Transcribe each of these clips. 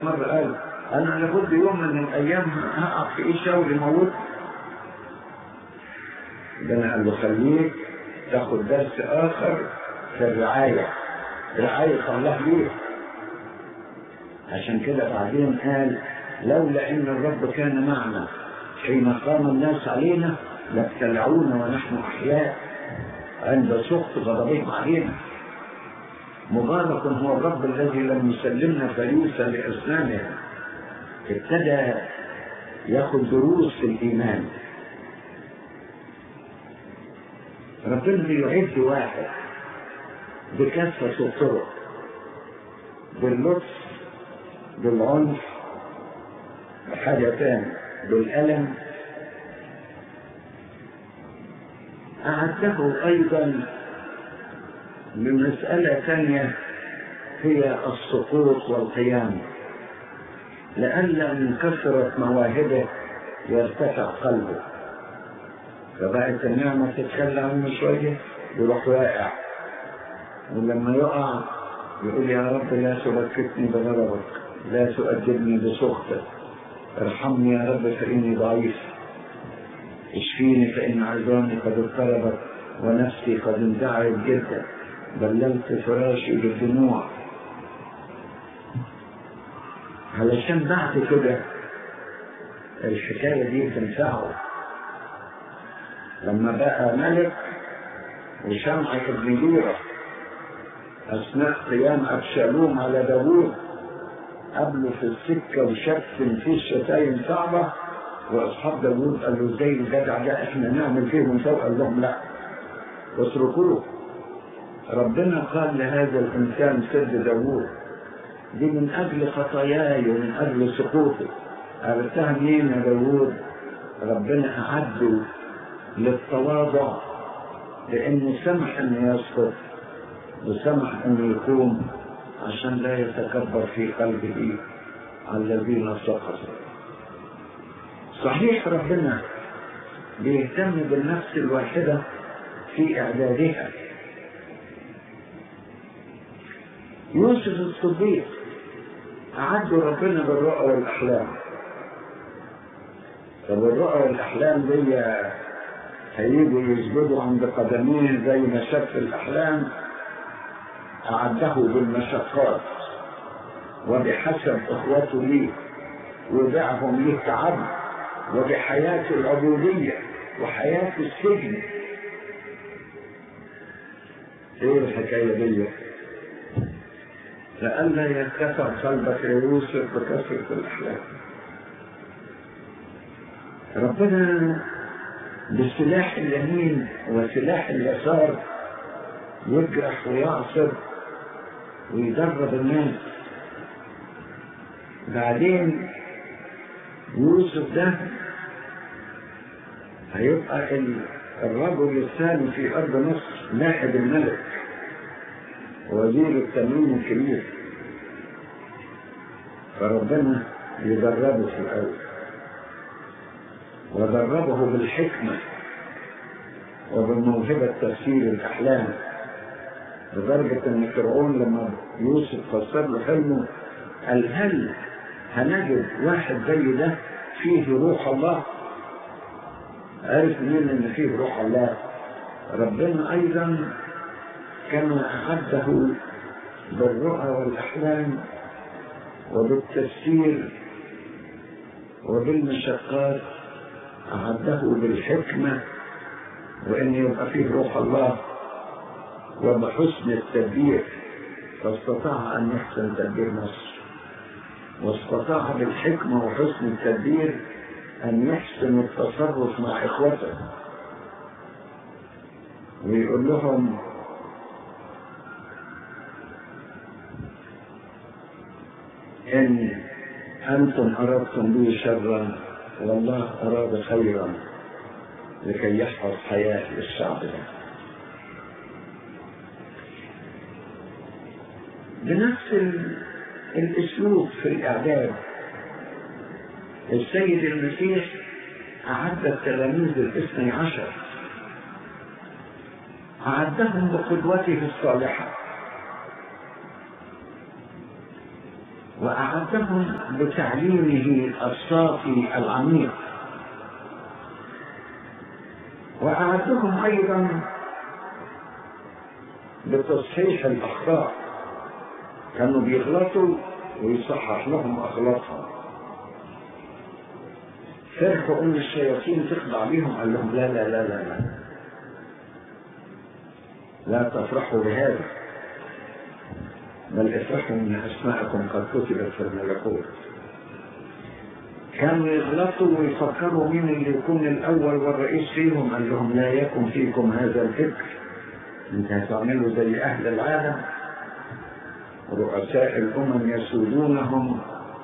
مرة قال أنا لابد يوم من الأيام هقع في إيش شاول يموت ده قال له خليك تاخد درس آخر في الرعاية رعاية الله ليه عشان كده بعدين قال لولا ان الرب كان معنا حين قام الناس علينا لابتلعونا ونحن احياء عند سخط غضبهم علينا مبارك هو الرب الذي لم يسلمنا فريسا لاسناننا ابتدى ياخذ دروس في الايمان ربنا بيعد واحد بكافة الطرق باللطف بالعنف بحاجة تاني بالألم أعده أيضا لمسألة ثانية هي السقوط والقيام لئلا من كثرة مواهبه يرتفع قلبه فبقت النعمة تتخلى عنه شوية يروح واقع ولما يقع يقول يا رب لا تبكتني بغضبك لا تؤدبني بسخطك ارحمني يا رب فإني ضعيف اشفيني فإن عظامي قد اضطربت ونفسي قد اندعت جدا بللت فراشي بالدموع علشان بعد كده الحكاية دي تنفعه لما بقى ملك وشمعة بن جيرة أثناء قيام أبشالوم على داوود قبله في السكة وشتم فيه شتايم صعبة وأصحاب داوود قالوا ازاي الجدع ده احنا نعمل فيهم سوء قال لهم لا اتركوه ربنا قال لهذا الإنسان سد داوود دي من أجل خطاياي ومن أجل سقوطي عرفتها منين يا داوود ربنا أعده للتواضع لأنه سمح أنه يسقط وسمح أنه يقوم عشان لا يتكبر في قلبه على الذين سقطوا صحيح ربنا بيهتم بالنفس الواحدة في إعدادها يوسف الصديق أعده ربنا بالرؤى والأحلام طب الرؤى والأحلام دي هيجوا يسجدوا عند قدميه زي ما شاف في الأحلام أعده بالمشقات وبحسب إخوته ليه ودعهم ليه كعبد وبحياة العبودية وحياة السجن ايه الحكاية دي لئلا يرتفع قلبك يا يوسف بكثرة الأحلام ربنا بسلاح اليمين وسلاح اليسار يجرح ويعصر ويدرب الناس بعدين يوسف ده هيبقى الرجل الثاني في أرض مصر نائب الملك وزير التموين الكبير فربنا يدربه في الأول ودربه بالحكمة وبالموهبة تفسير الأحلام لدرجة أن فرعون لما يوسف فسر له حلمه قال هل هنجد واحد زي ده فيه روح الله عرف منين ان فيه روح الله ربنا ايضا كما اعده بالرؤى والاحلام وبالتفسير وبالمشقات اعده بالحكمه وان يبقى فيه روح الله وبحسن التدبير فاستطاع ان يحسن تدبير مصر واستطاع بالحكمة وحسن التدبير أن يحسن التصرف مع إخوته ويقول لهم إن أنتم أردتم بي شرا والله أراد خيرا لكي يحفظ حياة للشعب ده بنفس الاسلوب في الاعداد السيد المسيح اعد التلاميذ الاثني عشر اعدهم بقدوته الصالحه وأعدهم بتعليمه الصافي العميق وأعدهم أيضا بتصحيح الأخطاء كانوا بيغلطوا ويصحح لهم أغلاطهم فرحوا ان الشياطين تخضع بيهم قال لهم لا لا لا لا لا لا تفرحوا بهذا بل افرحوا ان اسماءكم قد كتبت في الملكوت كانوا يغلطوا ويفكروا مين اللي يكون الاول والرئيس فيهم قال لهم لا يكن فيكم هذا الفكر انت هتعملوا زي اهل العالم رؤساء الامم يسودونهم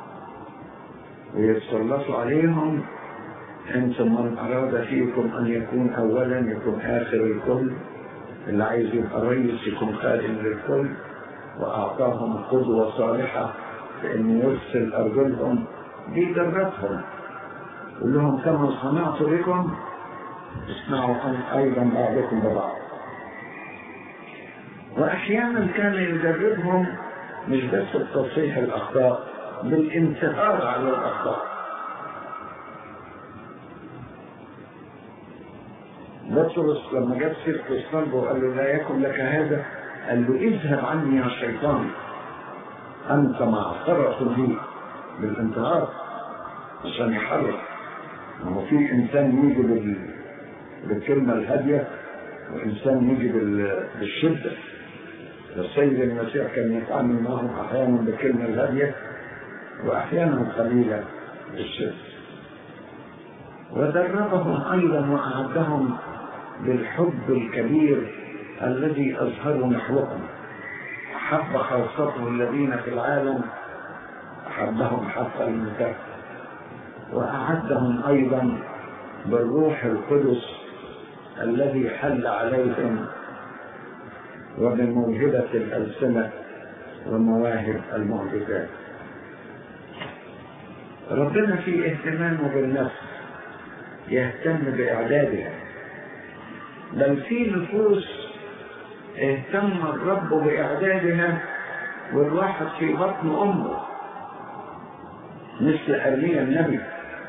ويتسلطوا عليهم انتم من اراد فيكم ان يكون اولا يكون اخر الكل اللي عايز يبقى رئيس يكون خادم للكل واعطاهم قدوه صالحه في ان يرسل ارجلهم دي درتهم قول لهم كما صنعت بكم اصنعوا ايضا بعضكم ببعض واحيانا كان يدربهم مش بس بتصحيح الاخطاء بالانتصار على الاخطاء بطرس لما جاب سيرة الصلب وقال له لا يكن لك هذا قال له اذهب عني يا شيطان انت معصرة لي بالانتهار عشان يحرك ما هو في انسان يجي بال... بالكلمة الهادية وانسان يجي بال... بالشدة السيد المسيح كان يتعامل معهم احيانا بالكلمة الهادية واحيانا قليلا بالشدة ودربهم ايضا واعدهم بالحب الكبير الذي اظهروا نحوهم احب خاصته الذين في العالم احبهم حتى المنتهى واعدهم ايضا بالروح القدس الذي حل عليهم وبموهبه الالسنه ومواهب المعجزات ربنا في اهتمامه بالنفس يهتم بإعدادها بل في نفوس اهتم الرب بإعدادها والواحد في بطن أمه مثل أرميا النبي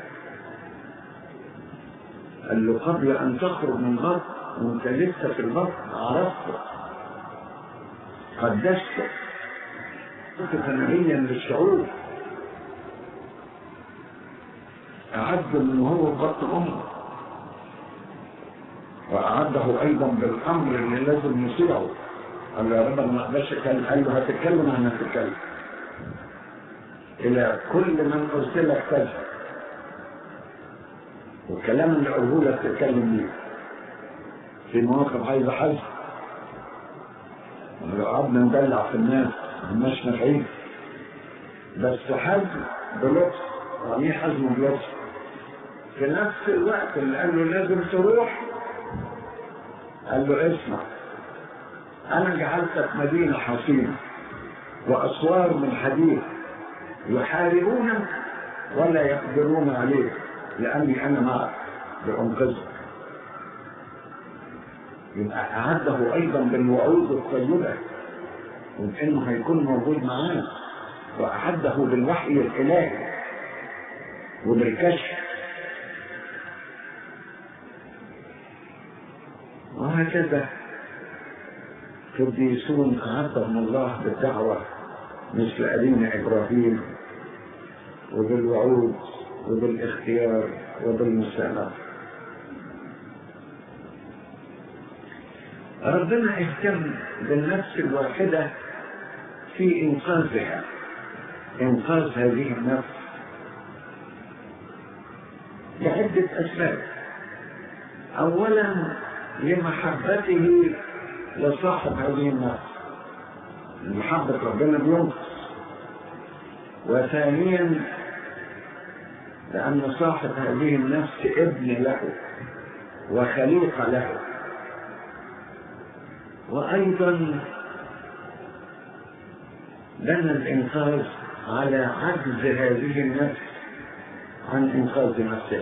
قال له قبل أن تخرج من بطن وأنت لسه في البطن عرفته قدسته كنت نبيا للشعوب أعد من هو في بطن أمه وأعده أيضا بالأمر اللي لازم يطيعه قال له يا رب ما أقدرش أتكلم قال له هتتكلم أنا هتتكلم إلى كل من أرسلك تذهب والكلام اللي أقوله لك تتكلم بيه في مواقف عايزة حزم لو قعدنا ندلع في الناس مش نافعين بس حزم بلطف يعني حزم بلطف في نفس الوقت اللي قال له لازم تروح قال له اسمع انا جعلتك مدينه حصينه واسوار من حديد يحاربونك ولا يقدرون عليك لاني انا معك لانقذك يبقى اعده ايضا بالوعود الطيبه وانه هيكون موجود معاه واعده بالوحي الالهي وبالكشف وهكذا قديسون أعطهم الله بالدعوة مثل أبينا إبراهيم وبالوعود وبالاختيار وبالمساعدة ربنا اهتم بالنفس الواحدة في إنقاذها إنقاذ هذه النفس لعدة أسباب أولا لمحبته لصاحب هذه النفس محبة ربنا بينقص وثانيا لأن صاحب هذه النفس ابن له وخليقة له وأيضا بنى الإنقاذ على عجز هذه النفس عن إنقاذ نفسها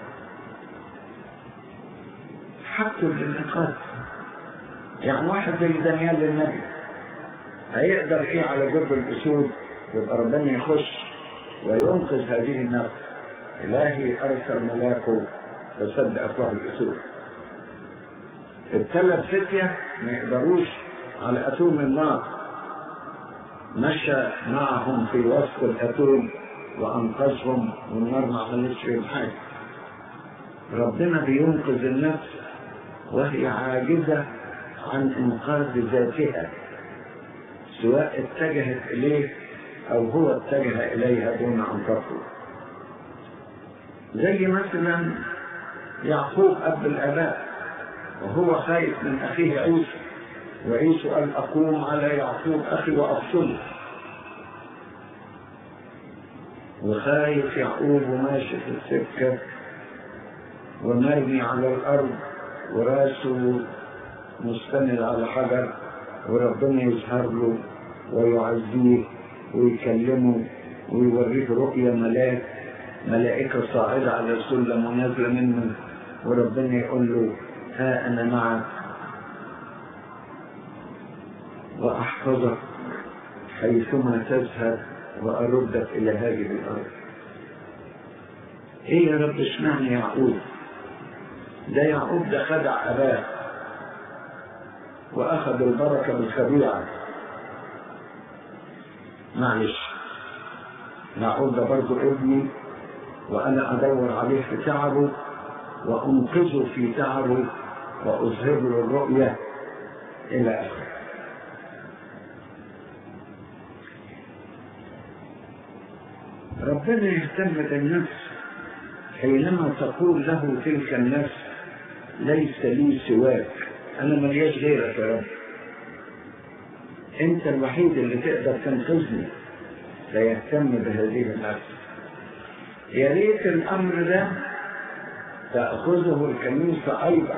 حق الانتقاد يعني واحد زي دانيال النبي هيقدر ايه على جرب الاسود يبقى ربنا يخش وينقذ هذه النفس إلهي أرسل ملاكه فسد أفواه الأسود الثلاث فتية ما يقدروش على أتوم النار مشى معهم في وسط الأتوم وأنقذهم والنار ما عملتش فيهم حاجة ربنا بينقذ النفس وهي عاجزة عن إنقاذ ذاتها سواء اتجهت إليه أو هو اتجه إليها دون أن تطلب زي مثلا يعقوب أب الآباء وهو خايف من أخيه عيسى وعيسى قال أقوم على يعقوب أخي وأقتله وخايف يعقوب وماشي في السكة ومرمي على الأرض وراسه مستند على حجر وربنا يظهر له ويعزيه ويكلمه ويوريه رؤيا ملاك ملائكة صاعدة على السلم ونازلة منه وربنا يقول له ها أنا معك وأحفظك حيثما تذهب وأردك إلى هذه الأرض إيه يا رب اشمعنى يعقوب ده يعقوب ده خدع أباه وأخذ البركة بالخديعة معلش يعقوب ده برضه ابني وأنا أدور عليه في تعبه وأنقذه في تعبه وأظهر له الرؤية إلى آخره ربنا يهتم بالنفس حينما تقول له تلك النفس ليس لي سواك أنا ملياش غيرك يا رب أنت الوحيد اللي تقدر تنقذني فيهتم بهذه النفس يا ريت الأمر ده تأخذه الكنيسة أيضا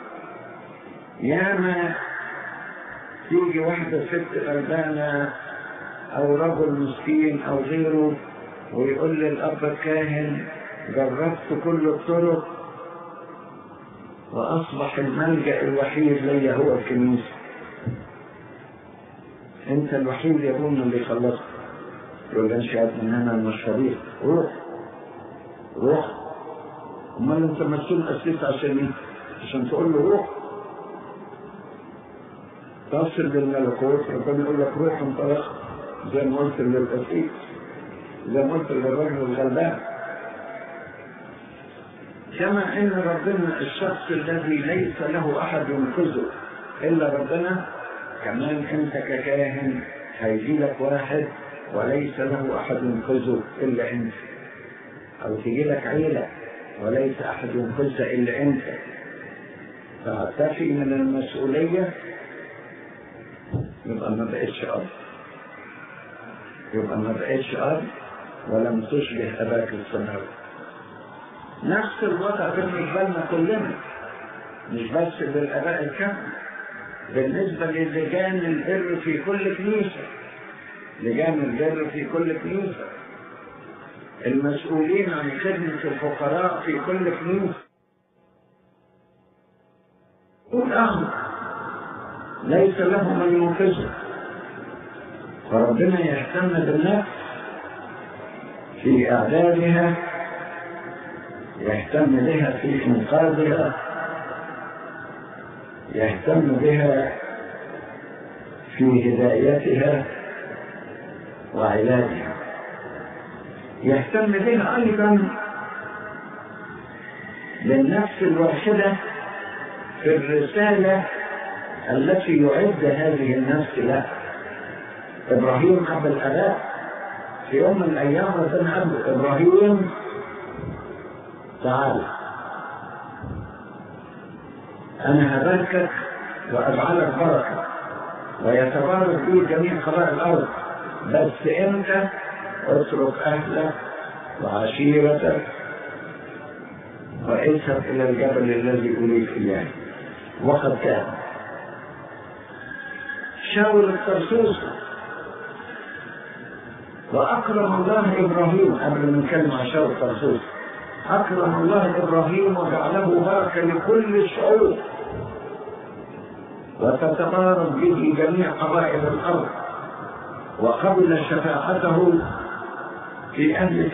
ياما تيجي واحدة ست غلبانة أو رجل مسكين أو غيره ويقول للأب الكاهن جربت كل الطرق وأصبح الملجأ الوحيد لي هو الكنيسة أنت الوحيد يا ابونا اللي خلصت يقول لي شهد من هنا المشاريع روح روح امال انت مسؤول اسيس عشان ايه؟ عشان تقول له روح تصل للملكوت ربنا يقول لك روح انطلق زي ما قلت للاسيس زي ما قلت للرجل الغلبان كما ان ربنا الشخص الذي ليس له احد ينقذه الا ربنا كمان انت ككاهن هيجي لك واحد وليس له احد ينقذه الا انت او تجي لك عيله وليس احد ينقذها الا انت فاعتفي من المسؤوليه يبقى ما بقتش اب يبقى ما بقتش اب ولم تشبه اباك السماوي نفس الوضع بالنسبه لنا كلنا مش بس للاباء الكهنه بالنسبه للجان البر في كل كنيسه لجان البر في كل كنيسه المسؤولين عن خدمة الفقراء في كل كنيسة والأمر ليس له من ينقذه فربنا يهتم بالنفس في إعدادها يهتم بها في إنقاذها يهتم بها في هدايتها وعلاجها يهتم بها أيضا للنفس الواحدة في الرسالة التي يعد هذه النفس لها إبراهيم أب الآباء في يوم من الأيام ربنا قال له إبراهيم تعال أنا هباركك وأجعلك بركة ويتبارك بي جميع قبائل الأرض بس أنت اترك أهلك وعشيرتك واذهب إلى الجبل الذي أريد إياه وقد كان شاور الترسوس وأكرم الله إبراهيم قبل ما نتكلم عن شاور الترسوس أكرم الله إبراهيم وجعله بركة لكل الشعوب وتتبارك به جميع قبائل الأرض وقبل شفاعته في أهل